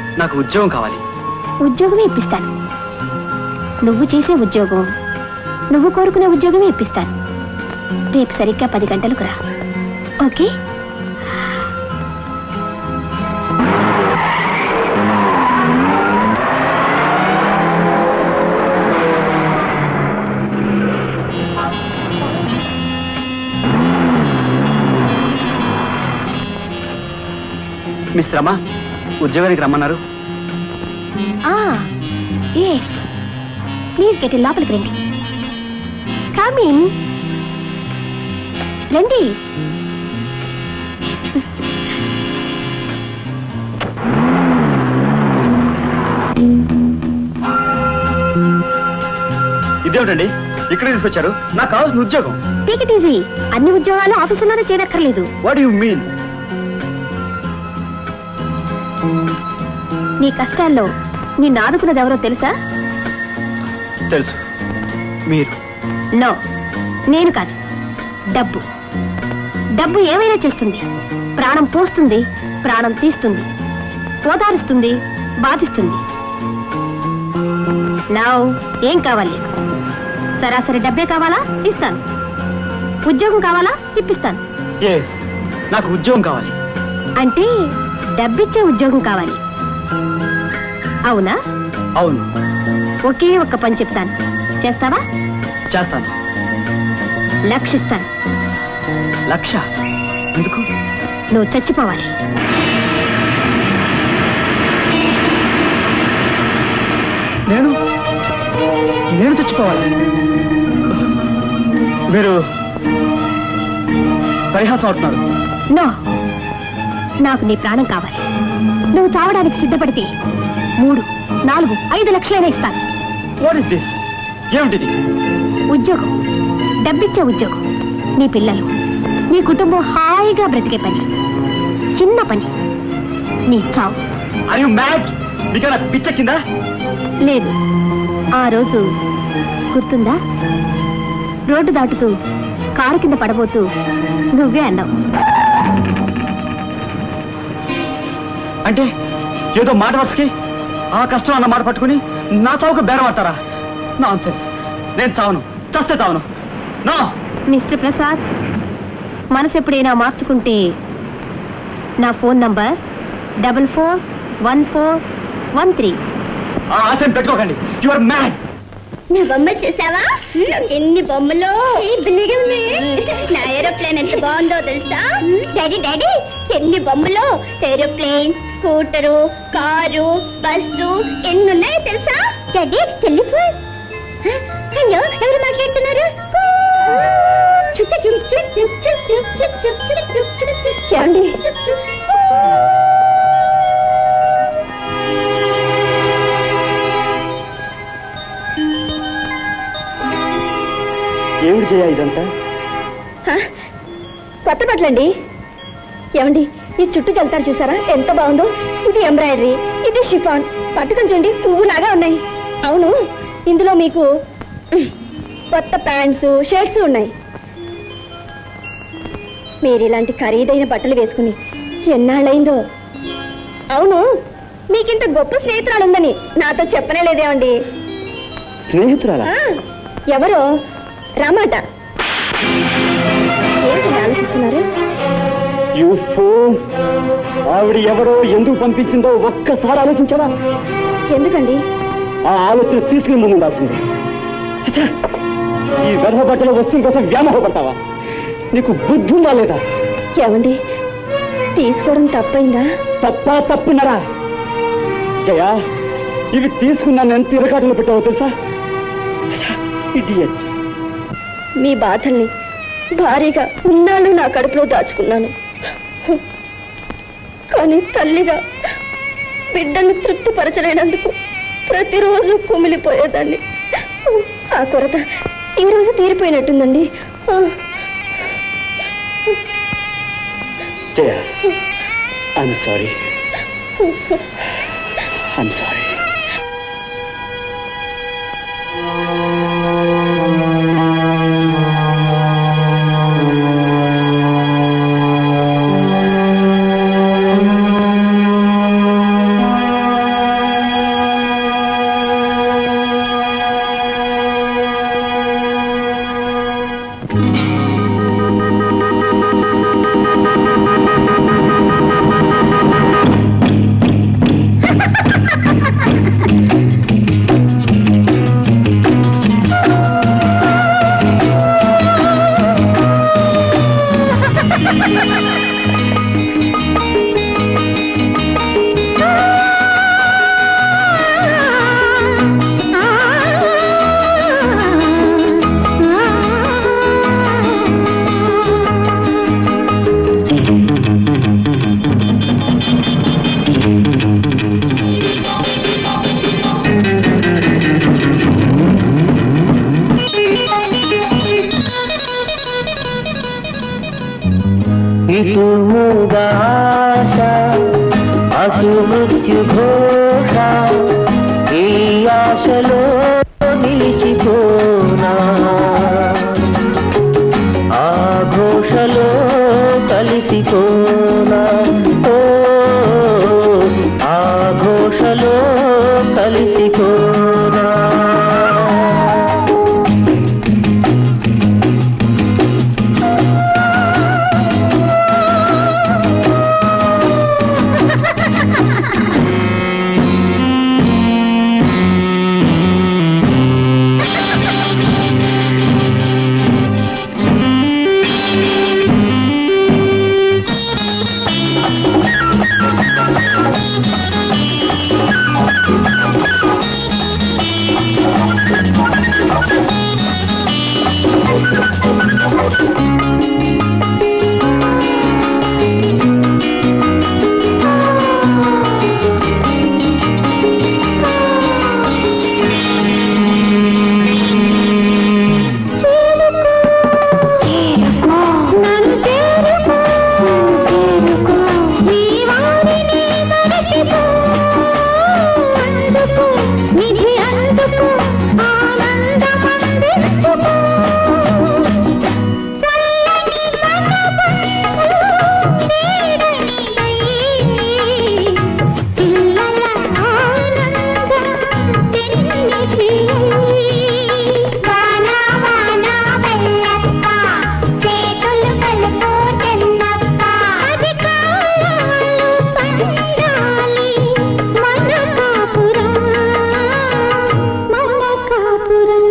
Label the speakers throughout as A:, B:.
A: నాకు ఉద్యోగం కావాలి
B: ఉద్యోగమే ఇప్పిస్తాను నువ్వు చేసే ఉద్యోగం నువ్వు కోరుకునే ఉద్యోగమే ఇప్పిస్తాను రేపు సరిగ్గా పది గంటలకు రా ఓకే
A: మిస్ రమా ఉద్యోగానికి రమ్మన్నారు
B: ఏ ప్లీజ్ గెట్ లోపలికి రండి కమిన్ రండి
A: ఇదేమిటండి ఇక్కడే తీసుకొచ్చారు నాకు కావాల్సిన ఉద్యోగం
B: టేక్ ఇట్ ఈజీ అన్ని ఉద్యోగాలు ఆఫీసులోనే చేయనక్కర్లేదు
A: వాట్ యు మీన్
B: నీ కష్టాల్లో నిన్ను ఆదుకున్నది ఎవరో తెలుసా
A: తెలుసు మీరు
B: నో నేను కాదు డబ్బు డబ్బు ఏమైనా చేస్తుంది ప్రాణం పోస్తుంది ప్రాణం తీస్తుంది ఓదారుస్తుంది బాధిస్తుంది నావ్ ఏం కావాలి సరాసరి డబ్బే కావాలా ఇస్తాను ఉద్యోగం కావాలా ఇప్పిస్తాను
A: ఎస్ నాకు ఉద్యోగం కావాలి
B: అంటే డబ్బిచ్చే ఉద్యోగం కావాలి అవునా
A: అవును
B: ఒకే ఒక్క పని చెప్తాను చేస్తావా
A: చేస్తాను
B: లక్షిస్తాను
A: లక్ష ఎందుకు
B: నువ్వు చచ్చిపోవాలి
A: నేను నేను చచ్చిపోవాలి మీరు పరిహాసం అవుతున్నారు
B: నో నాకు నీ ప్రాణం కావాలి నువ్వు చావడానికి సిద్ధపడితే మూడు నాలుగు ఐదు లక్షలైనా ఇస్తాను
A: వాట్ ఇస్ దిస్ ఏమిటిది
B: ఉద్యోగం డబ్బిచ్చే ఉద్యోగం నీ పిల్లలు నీ కుటుంబం హాయిగా బ్రతికే పని చిన్న పని నీ చావు
A: ఆర్ యు మ్యాడ్ మీకైనా పిచ్చ కింద
B: లేదు ఆ రోజు గుర్తుందా రోడ్డు దాటుతూ కారు కింద పడబోతూ నువ్వే అన్నావు
A: అంటే ఏదో మాట వరుసకి ఆ కష్టం అన్న మాట పట్టుకుని నా చావుకు బేరమాడతారా నాన్ సెన్స్ నేను చావను చస్తే చావను నా
B: మిస్టర్ ప్రసాద్ మనసు ఎప్పుడైనా మార్చుకుంటే నా phone number double four one four one three
A: ఆ ఆశయం పెట్టుకోకండి యు ఆర్ మ్యాడ్
C: నా బొమ్మ చూసావా ఎన్ని బొమ్మలు బిల్లిగా నా ఏరోప్లేన్ ఎంత బాగుందో తెలుసా డాడీ డాడీ ఎన్ని బొమ్మలు ఏరోప్లేన్ స్కూటరు కారు బస్సు ఎన్ని ఉన్నాయో తెలుసా డాడీ టెలిఫోన్ హలో ఎవరు మాట్లాడుతున్నారు చుట్టూ చుట్టూ చుట్టూ చుట్టూ చుట్టూ చుట్టూ చుట్టూ ఏమండి
A: ఏమిటి చేయ ఇదంతా
B: హ? కొత్త బట్టలండి ఏమండి ఈ చుట్టూ వెళ్తారు చూసారా ఎంత బాగుందో ఇది ఎంబ్రాయిడరీ ఇది షిఫాన్ పట్టుకొంచండి పువ్వులాగా ఉన్నాయి అవును ఇందులో మీకు ఉహ్, కొత్త ప్యాంట్స్ షర్ట్స్ ఉన్నాయి మీరు ఇలాంటి ఖరీదైన బట్టలు వేసుకుని ఎన్నాళ్ళైందో అవును మీకింత గొప్ప స్నేహితురాలు ఉందని నాతో చెప్పనే లేదేమండి
A: స్నేహితురాలా
B: ఆ, ఎవరో రమాట ఏంటి ఆలోచిస్తున్నారు
A: యు ఫోన్ ఆవిడ ఎవరో ఎందుకు పంపించిందో ఒక్కసారి ఆలోచించావా
B: ఎందుకండి
A: ఆ ఆలోచన తీసుకుని ముందు ఉండాల్సింది ఛ! ఈ గర్భ బట్టల వస్తువుల కోసం వ్యామోహపడతావా నీకు బుద్ధి ఉందా లేదా
B: ఏమండి తీసుకోవడం తప్పైందా
A: తప్ప తప్పున్నారా జయ ఇవి తీసుకున్నాను ఎంత ఇరకాటంలో పెట్టావో తెలుసా ఇడియట్
B: మీ బాధల్ని భారీగా ఉన్నాళ్ళు నా కడుపులో దాచుకున్నాను కానీ తల్లిగా బిడ్డను తృప్తిపరచలేనందుకు ప్రతిరోజు కుమిలిపోయేదాన్ని ఆ కొరత ఈ రోజు తీరిపోయినట్టుందండి
A: Jaya I'm sorry I'm sorry
D: మృత్యుఘోష ఈ ఆశలో నిలిచిపోనా ఆ ఘోషలో కలిసిపోనా ఓ ఆ ఘోషలో కలిసిపోనా
C: నన్ను చేరుకో చేరుకో నీ వారిని మరచిపో అందుకు నిధి అందుకు ఆనందమందించుకో చల్లని మనబంధు నీడని పిల్లల ఆనందం తిన్నిది వాన వాన వెళ్ళప్ప చేతులు కలుపు చెన్నప్ప అది కాలాలు పండాలి మన కాపురం మన కాపురం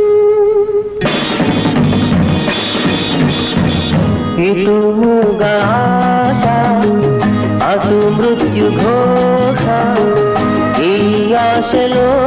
D: ఇటు మూగాశ అటు మృత్యుఘోష ఈ ఆశలో